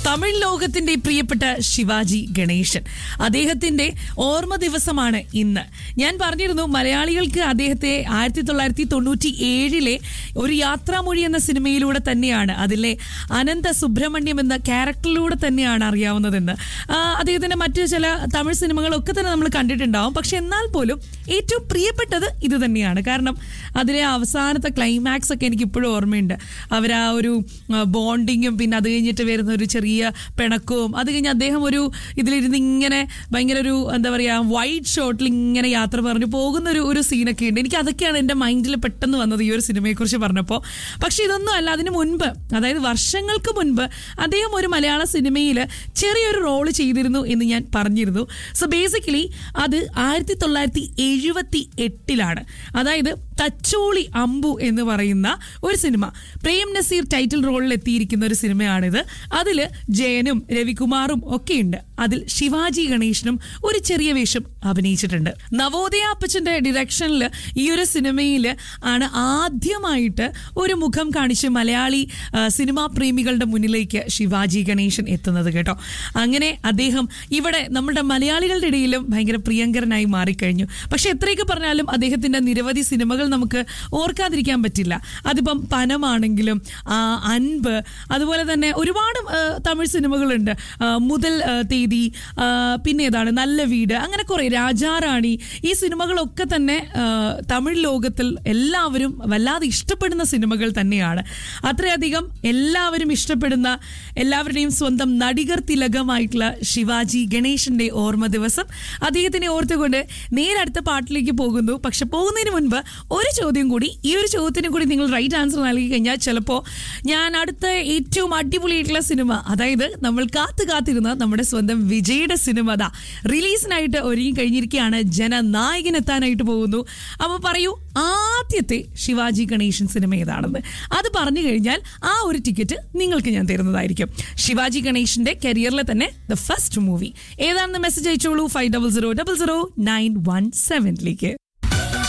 തമിഴ് ലോകത്തിന്റെ പ്രിയപ്പെട്ട ശിവാജി ഗണേശൻ അദ്ദേഹത്തിന്റെ ഓർമ്മ ദിവസമാണ് ഇന്ന് ഞാൻ പറഞ്ഞിരുന്നു മലയാളികൾക്ക് അദ്ദേഹത്തെ ആയിരത്തി തൊള്ളായിരത്തി തൊണ്ണൂറ്റി ഏഴിലെ ഒരു യാത്രാമൊഴി എന്ന സിനിമയിലൂടെ തന്നെയാണ് അതിലെ അനന്ത സുബ്രഹ്മണ്യം എന്ന ക്യാരക്ടറിലൂടെ തന്നെയാണ് അറിയാവുന്നതെന്ന് ആ, അദ്ദേഹത്തിന്റെ മറ്റു ചില തമിഴ് സിനിമകളൊക്കെ തന്നെ നമ്മൾ കണ്ടിട്ടുണ്ടാവും പക്ഷെ എന്നാൽ പോലും ഏറ്റവും പ്രിയപ്പെട്ടത് ഇത് തന്നെയാണ് കാരണം അതിലെ അവസാനത്തെ ക്ലൈമാക്സ് ഒക്കെ എനിക്ക് ഇപ്പോഴും ഓർമ്മയുണ്ട് അവർ ആ ഒരു ബോണ്ടിങ്ങും പിന്നെ അത് കഴിഞ്ഞിട്ട് വരുന്ന ഒരു ചെറിയ പിണക്കവും അത് കഴിഞ്ഞ് അദ്ദേഹം ഒരു ഇതിലിരുന്ന് ഇങ്ങനെ ഭയങ്കര ഒരു എന്താ പറയുക വൈറ്റ് ഷോട്ടിൽ ഇങ്ങനെ യാത്ര പറഞ്ഞു പോകുന്ന ഒരു ഒരു സീനൊക്കെ ഉണ്ട് എനിക്ക് അതൊക്കെയാണ് എൻ്റെ മൈൻഡിൽ പെട്ടെന്ന് വന്നത് ഈ ഒരു സിനിമയെക്കുറിച്ച് പറഞ്ഞപ്പോൾ പക്ഷെ ഇതൊന്നും അല്ല അതിന് മുൻപ് അതായത് വർഷങ്ങൾക്ക് മുൻപ് അദ്ദേഹം ഒരു മലയാള സിനിമയിൽ ചെറിയൊരു റോള് ചെയ്തിരുന്നു എന്ന് ഞാൻ പറഞ്ഞിരുന്നു സോ ബേസിക്കലി അത് ആയിരത്തി തൊള്ളായിരത്തി എഴുപത്തി എട്ടിലാണ് അതായത് തച്ചോളി അമ്പു എന്ന് പറയുന്ന ഒരു സിനിമ പ്രേം നസീർ ടൈറ്റിൽ റോളിൽ എത്തിയിരിക്കുന്ന ഒരു സിനിമയാണിത് അതിൽ ജയനും രവികുമാറും ഒക്കെയുണ്ട് അതിൽ ശിവാജി ഗണേശനും ഒരു ചെറിയ വേഷം അഭിനയിച്ചിട്ടുണ്ട് നവോദയ അപ്പച്ചന്റെ ഡിറക്ഷനിൽ ഈ ഒരു സിനിമയിൽ ആണ് ആദ്യമായിട്ട് ഒരു മുഖം കാണിച്ച് മലയാളി ആ, സിനിമാ പ്രേമികളുടെ മുന്നിലേക്ക് ശിവാജി ഗണേശൻ എത്തുന്നത് കേട്ടോ അങ്ങനെ അദ്ദേഹം ഇവിടെ നമ്മുടെ മലയാളികളുടെ ഇടയിലും ഭയങ്കര പ്രിയങ്കരനായി മാറിക്കഴിഞ്ഞു പക്ഷെ എത്രയൊക്കെ പറഞ്ഞാലും അദ്ദേഹത്തിന്റെ നിരവധി സിനിമകൾ നമുക്ക് ഓർക്കാതിരിക്കാൻ പറ്റില്ല അതിപ്പം പനമാണെങ്കിലും ആ, അൻപ് അതുപോലെ തന്നെ ഒരുപാട് ആ, തമിഴ് സിനിമകളുണ്ട് ആ, മുതൽ ആ, തീയതി ആ, പിന്നെ ഏതാണ് നല്ല വീട് അങ്ങനെ കുറെ രാജാറാണി ഈ സിനിമകളൊക്കെ തന്നെ ആ, തമിഴ് ലോകത്തിൽ എല്ലാവരും വല്ലാതെ ഇഷ്ടപ്പെടുന്ന സിനിമകൾ തന്നെയാണ് അത്രയധികം എല്ലാവരും ഇഷ്ടപ്പെടുന്ന എല്ലാവരുടെയും സ്വന്തം നടികർ തിലകമായിട്ടുള്ള ശിവാജി ഗണേശന്റെ ഓർമ്മ ദിവസം അദ്ദേഹത്തിനെ ഓർത്തുകൊണ്ട് നേരെ അടുത്ത പാട്ടിലേക്ക് പോകുന്നു പക്ഷെ പോകുന്നതിന് മുൻപ് ഒരു ചോദ്യം കൂടി ഈ ഒരു ചോദ്യത്തിന് കൂടി നിങ്ങൾ റൈറ്റ് ആൻസർ നൽകി കഴിഞ്ഞാൽ ചിലപ്പോൾ ഞാൻ അടുത്ത ഏറ്റവും അടിപൊളിയായിട്ടുള്ള സിനിമ അതായത് നമ്മൾ കാത്തു കാത്തിരുന്ന നമ്മുടെ സ്വന്തം വിജയുടെ സിനിമ അതാ റിലീസിനായിട്ട് ഒരുങ്ങി കഴിഞ്ഞിരിക്കുകയാണ് ജനനായകൻ എത്താനായിട്ട് പോകുന്നു അപ്പോൾ പറയൂ ആദ്യത്തെ ശിവാജി ഗണേശൻ സിനിമ ഏതാണെന്ന് അത് പറഞ്ഞു കഴിഞ്ഞാൽ ആ ഒരു ടിക്കറ്റ് നിങ്ങൾക്ക് ഞാൻ തരുന്നതായിരിക്കും ശിവാജി ഗണേശന്റെ കരിയറിലെ തന്നെ ദ ഫസ്റ്റ് മൂവി ഏതാണെന്ന് മെസ്സേജ് അയച്ചോളൂ five double zero double zero nine one സെവനിലേക്ക്